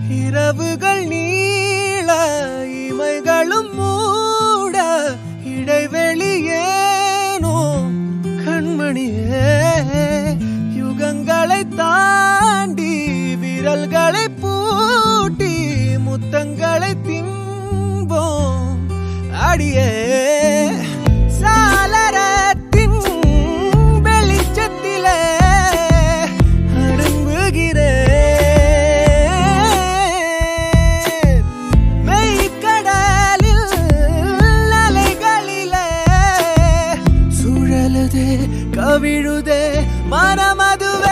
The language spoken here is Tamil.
இரவுகள் நீள இமைகளும் மூட இடைவெளி ஏனோ கண்மணியே யுகங்களை தாண்டி விரல்களை பூட்டி முத்தங்களை திம்போம் அடியே சாளரத்தின் வெளிச்சத்திலே அடங்குகிறேன் மெய்க்கடலில் அலைகளிலே சுழலுதே கவிழுதே மனமதுவே